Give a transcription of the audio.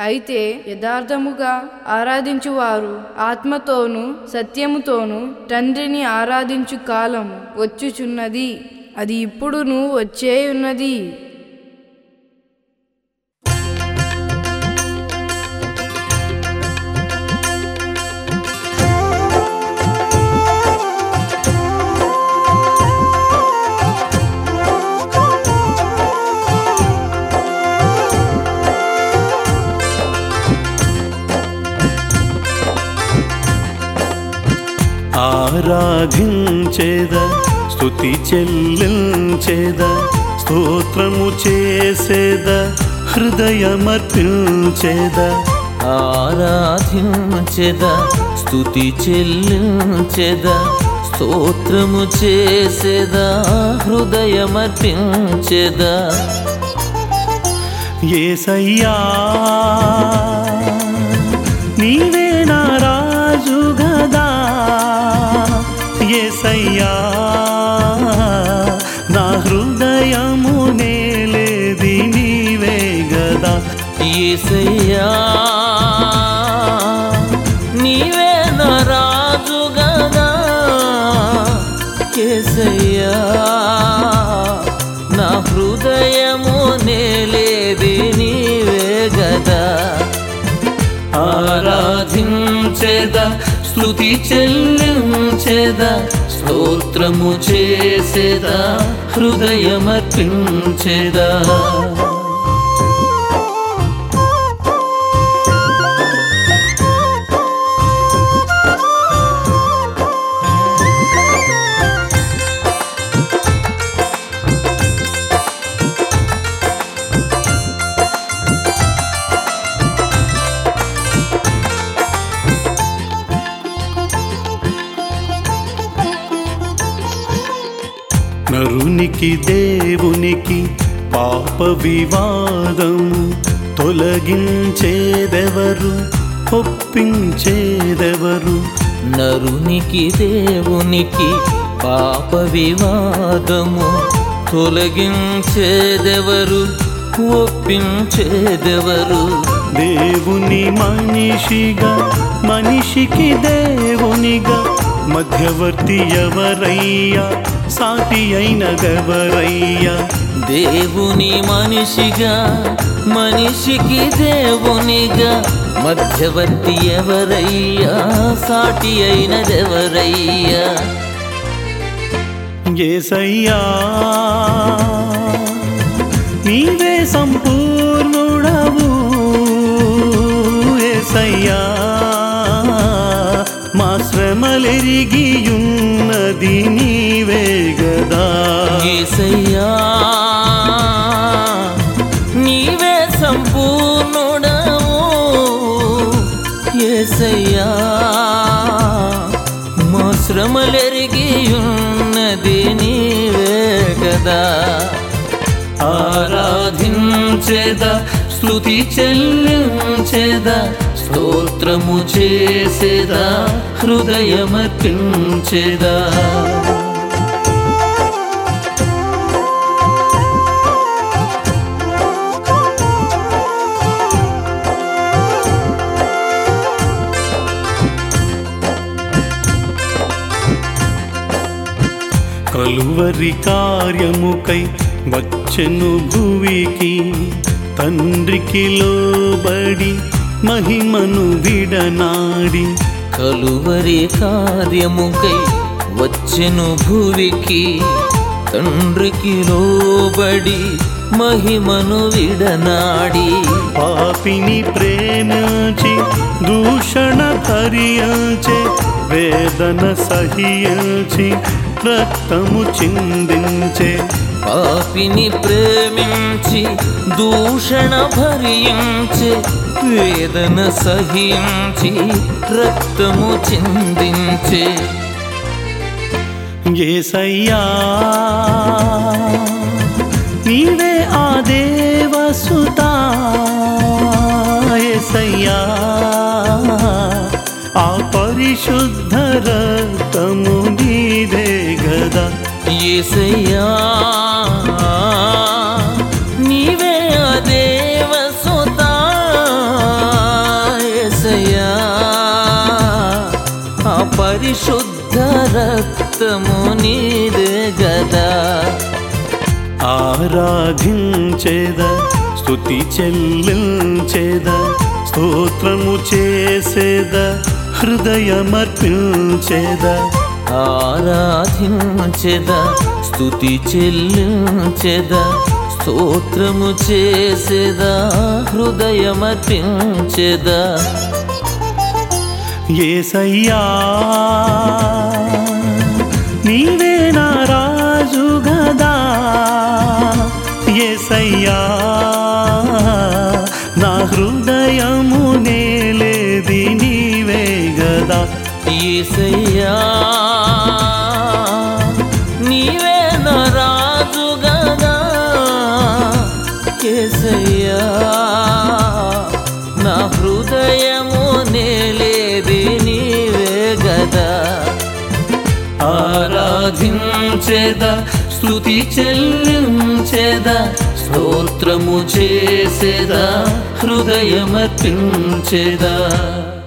అయితే యథార్థముగా ఆరాధించువారు ఆత్మతోనూ సత్యముతోనూ తండ్రిని ఆరాధించు కాలం వచ్చుచున్నది అది ఇప్పుడును వచ్చే ఉన్నది ఆరాధించేద స్తుతి చెల్లించేద స్తోత్రము చేసేద హృదయమర్పించేద ఆరాధించెద స్తుతి చెల్లించెద స్తోత్రము చేసేద హృదయమర్పించెద ఏసయ్యా నీవే నా రాజు గదా ఏసయ్యా నా హృదయము నేలేది నీవే గదా యేసయ్యా నీవే నా రాజు గదా యేసయ్యా నా హృదయము నేలేది నీవే గదా ఆరాధించేద స్తుతి చెల్లించేద స్తోత్రము చేసేద హృదయమర్పించేదా నరునికి దేవునికి పాప వివాదము తొలగించేదెవరు ఒప్పించేదెవరు నరునికి దేవునికి పాప వివాదము తొలగించేదెవరు ఒప్పించేదెవరు దేవుని మనిషిగా మనిషికి దేవునిగా మధ్యవర్తి ఎవరయ్యా సాటి అయిన గవరయ్యా దేవుని మనిషిగా మనిషికి దేవునిగా మధ్యవర్తి ఎవరయ్యా సాటి అయినదెవరయ్యా ఏసయ్యా నీవే సంపూర్ణుడవు ఏసయ్యా మా శ్రమలెరిగియున్నది నీవే గదా యేసయ్యా నీవే సంపూర్ణుడవు యేసయ్యా మా శ్రమలెరిగి ఉన్నది నీవే కదా ఆరాధించేద స్తుతి చెల్లించేద స్తోత్రము చేసేదా హృదయమర్పించేదా కలువరి కార్యముకై వచ్చెను భువికి తండ్రికి లోబడి మహిమను విడనాడి కలువరి కార్యముకై వచ్చెను భూవికి తండ్రికి లోబడి మహిమను విడనాడి పాపిని ప్రేమించి దూషణ భరించే వేదన సహించి రక్తము చిందించే పాపిని ప్రేమించి దూషణ భరించి వేదన సహించి రక్తము చిందించే ఏసయ్యా నీవే ఆ దేవసుతా ఏసయ్యా ఆ పరిశుద్ధ రక్తము నీదే గదా యేసయ్యా నీవే ఆ దేవసుతా పరిశుద్ధ రక్తము నీదే గదా ఆరాధించేద స్తుతి చెల్లించేద స్తోత్రము చేసేద హృదయమర్పించేద ఆరాధించెద స్తుతి చెల్లించెద స్తోత్రము చేసేదా హృదయమర్పించెదా ఏసయ్యా నీవే నా రాజు గదా ఏసయ్యా నా హృదయము నేలేది నీవే గదా ఏసయ్యా నీవే నా రాజు గదా ఏసయ్యా నా హృదయము నేలేది నీవే గదా ఆరాధించేద స్తుతి చెల్లించేద స్తోత్రము చేసేదా హృదయమర్పించేదా